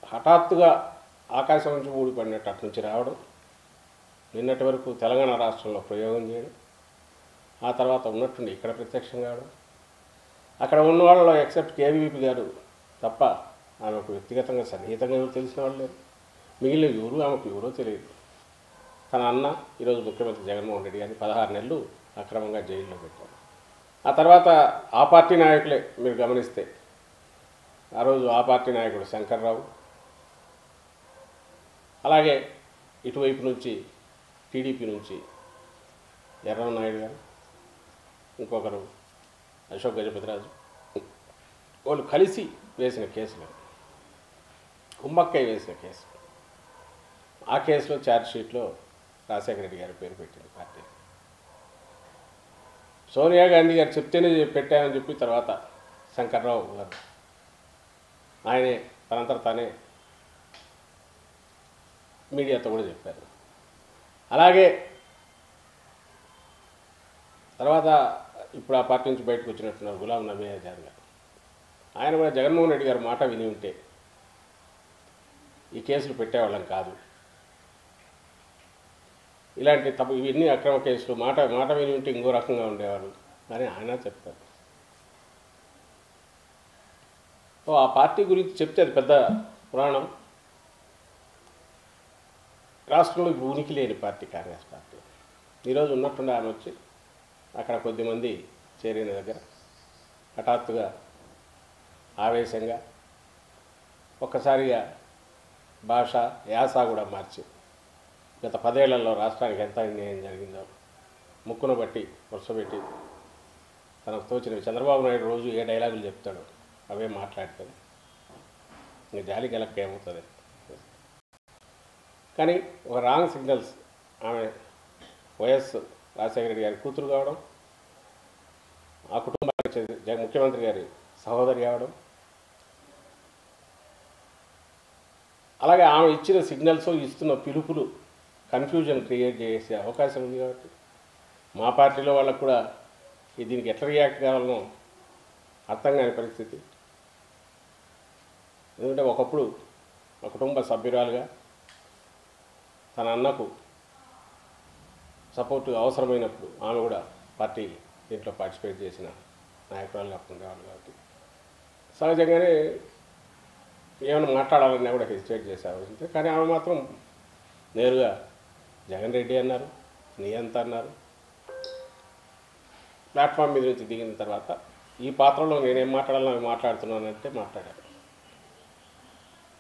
హఠాత్తుగా ఆకాశం నుంచి ఊడిపడినట్టు అటు నుంచి రావడం నిన్నటి వరకు తెలంగాణ రాష్ట్రంలో ప్రయోగం చేయడం ఆ తర్వాత ఉన్నట్టుండి ఇక్కడ ప్రత్యక్షం కావడం అక్కడ ఉన్న వాళ్ళలో ఎక్సెప్ట్ కేవీపీ గారు తప్ప ఆమెకు వ్యక్తిగతంగా సన్నిహితంగా ఎవరు తెలిసిన వాళ్ళు లేరు మిగిలిన ఎవరు ఆమెకు ఎవరో తెలియదు తన అన్న ఈరోజు ముఖ్యమంత్రి జగన్మోహన్ రెడ్డి గారిని పదహారు నెలలు అక్రమంగా జైల్లో పెట్టారు ఆ తర్వాత ఆ పార్టీ నాయకులే మీరు గమనిస్తే ఆ రోజు ఆ పార్టీ నాయకుడు శంకర్రావు అలాగే ఇటువైపు నుంచి టీడీపీ నుంచి ఎర్రవ నాయుడు గారు ఇంకొకరు అశోక్ గజపతిరాజు వాళ్ళు కలిసి వేసిన కేసులు కుమ్మక్కై వేసిన కేసు ఆ కేసులో ఛార్జ్ షీట్లో రాజశేఖర రెడ్డి గారి పేరు పెట్టింది పార్టీ సోనియా గాంధీ గారు చెప్తేనే పెట్టామని చెప్పి తర్వాత శంకర్రావు గారు ఆయనే తనంతట తానే మీడియాతో కూడా చెప్పారు అలాగే తర్వాత ఇప్పుడు ఆ పార్టీ నుంచి బయటకు వచ్చినట్టున్నారు గులాం నబీ ఆజాద్ గారు ఆయన కూడా జగన్మోహన్ రెడ్డి గారు మాట విని ఉంటే ఈ కేసులు పెట్టేవాళ్ళం కాదు ఇలాంటి తప్పు ఇవన్నీ అక్రమ కేసులు మాట మాట విని ఉంటే ఇంకో రకంగా ఉండేవారు అని ఆయన చెప్తారు ఓ ఆ పార్టీ గురించి చెప్తే అది పెద్ద పురాణం రాష్ట్రంలో ఇప్పుడు ఉనికి లేని పార్టీ కాంగ్రెస్ పార్టీ ఈరోజు ఉన్నట్టుండి ఆమె వచ్చి అక్కడ కొద్దిమంది చేరిన దగ్గర హఠాత్తుగా ఆవేశంగా ఒక్కసారిగా భాష యాస కూడా మార్చి గత పదేళ్లలో రాష్ట్రానికి ఎంత అన్యాయం జరిగిందో ముక్కును బట్టి వరుసపెట్టి తనకు తోచినవి చంద్రబాబు నాయుడు రోజు ఏ డైలాగులు చెప్తాడో అవే మాట్లాడుతుంది ఇంక జాలి గెలక్క ఏమవుతుంది కానీ ఒక రాంగ్ సిగ్నల్స్ ఆమె వైఎస్ రాజశేఖర రెడ్డి గారి కూతురు కావడం ఆ కుటుంబానికి చెందిన జగ ముఖ్యమంత్రి గారి సహోదరి కావడం అలాగే ఆమె ఇచ్చిన సిగ్నల్స్ ఇస్తున్న పిలుపులు కన్ఫ్యూజన్ క్రియేట్ చేసే అవకాశం ఉంది కాబట్టి మా పార్టీలో వాళ్ళకు కూడా ఈ దీనికి ఎట్లా రియాక్ట్ కావాలనో అర్థం కాని పరిస్థితి ఎందుకంటే ఒకప్పుడు మా కుటుంబ సభ్యురాలుగా తన అన్నకు సపోర్ట్ అవసరమైనప్పుడు ఆమె కూడా పార్టీ దీంట్లో పార్టిసిపేట్ చేసిన నాయకురాలుగా ఉండేవాళ్ళు కాబట్టి సహజంగానే ఏమైనా మాట్లాడాలన్నా కూడా హెసిటేట్ చేసేవాళ్ళు కానీ ఆమె మాత్రం నేరుగా జగన్ రెడ్డి అన్నారు నీ ఎంత అన్నారు ప్లాట్ఫామ్ మీద నుంచి దిగిన తర్వాత ఈ పాత్రలో నేనేం మాట్లాడాలని అవి మాట్లాడుతున్నానంటే మాట్లాడాను